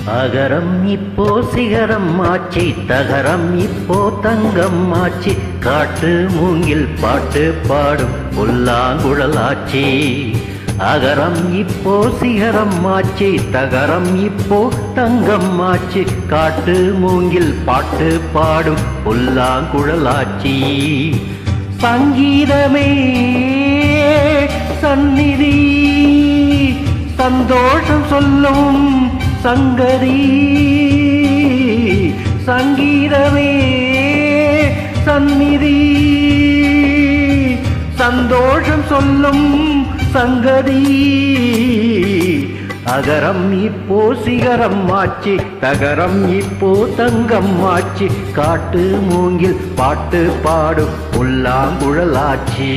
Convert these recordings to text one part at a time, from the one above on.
அகரம் இப்போ சிகரம் ஆச்சி தகரம் இப்போ தங்கம் ஆச்சி காட்டு மூங்கில் பாட்டு பாடும் புல்லாங்குழலாச்சி அகரம் இப்போ சிகரம் ஆச்சி தகரம் இப்போ தங்கம் ஆச்சி காட்டு மூங்கில் பாட்டு பாடும் புல்லாங்குழலாச்சி சங்கீதமே சந்நிதி சந்தோஷம் சொல்லும் சங்கதி சங்கீதமே சந்நிதி சந்தோஷம் சொல்லும் சங்கதி அகரம் இப்போ சிகரம் ஆச்சி தகரம் இப்போ தங்கம் ஆச்சி காட்டு மூங்கில் பாட்டு பாடும் புல்லாங்குழலாச்சி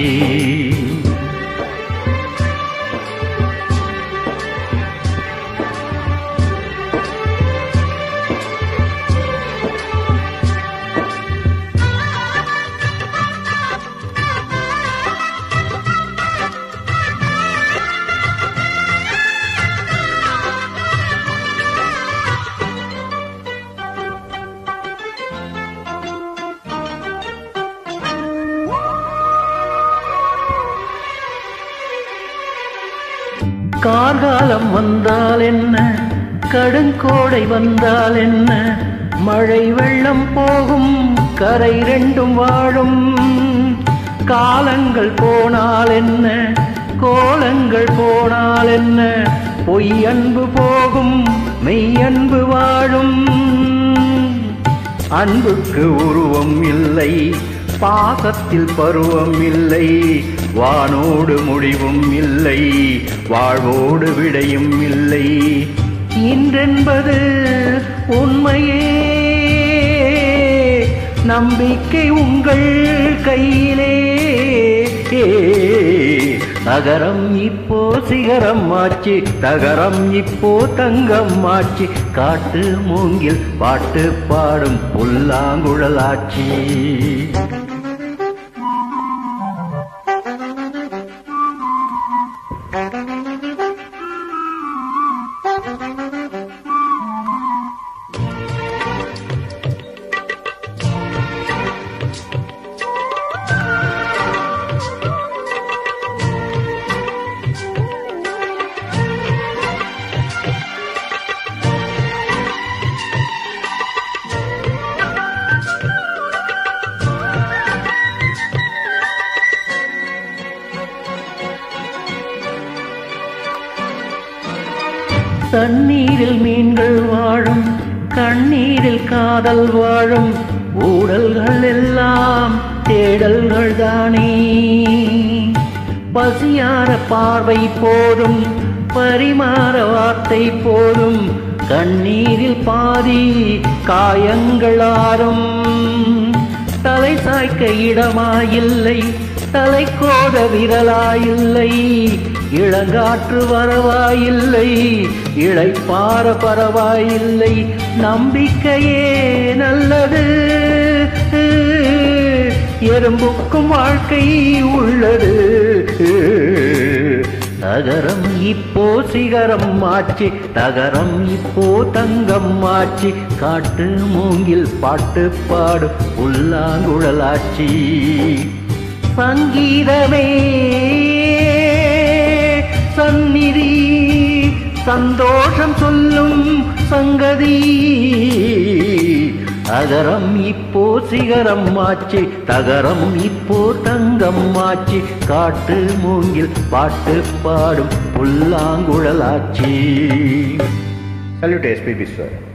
கார்காலம் வந்தால் என்ன கடுங்கோடை வந்தால் என்ன மழை வெள்ளம் போகும் கரை ரெண்டும் வாழும் காலங்கள் போனால் என்ன கோலங்கள் போனால் என்ன பொய் அன்பு போகும் மெய் அன்பு வாழும் அன்புக்கு உருவம் இல்லை பாசத்தில் பருவம் இல்லை வானோடு முடிவும் இல்லை வாழ்வோடு விடையும் இல்லை இன்றென்பது உண்மையே நம்பிக்கை உங்கள் கையிலே நகரம் இப்போ சிகரம் ஆச்சு தகரம் இப்போ தங்கம் ஆச்சு காட்டு மூங்கில் பாட்டு பாடும் புல்லாங்குழலாச்சி தண்ணீரில் மீன்கள் வாழும் கண்ணீரில் காதல் வாழும் ஊடல்கள் எல்லாம் தேடல்கள் தானே பசியார பார்வை போதும் பரிமாற வார்த்தை போதும் கண்ணீரில் பாதி காயங்கள் ஆறும் தலை சாய்க்க இடமாயில்லை தலை கோத விரலாயில்லை இளங்காற்று வரவாயில்லை இளைப்பார பரவாயில்லை நம்பிக்கையே நல்லது எறும்புக்கும் வாழ்க்கை உள்ளது நகரம் இப்போ சிகரம் ஆச்சு தகரம் இப்போ தங்கம் ஆச்சு காட்டு மூங்கில் பாட்டு பாடு புல்லாங்குழலாச்சி சங்கீதமே சந்நிதி சந்தோஷம் சொல்லும் சங்கதி அகரம் இப்போ சிகரம் ஆச்சு தகரம் இப்போ தங்கம் ஆச்சு காட்டு மூங்கில் பாட்டு பாடும் புல்லாங்குழலாச்சி Salute SPB sir.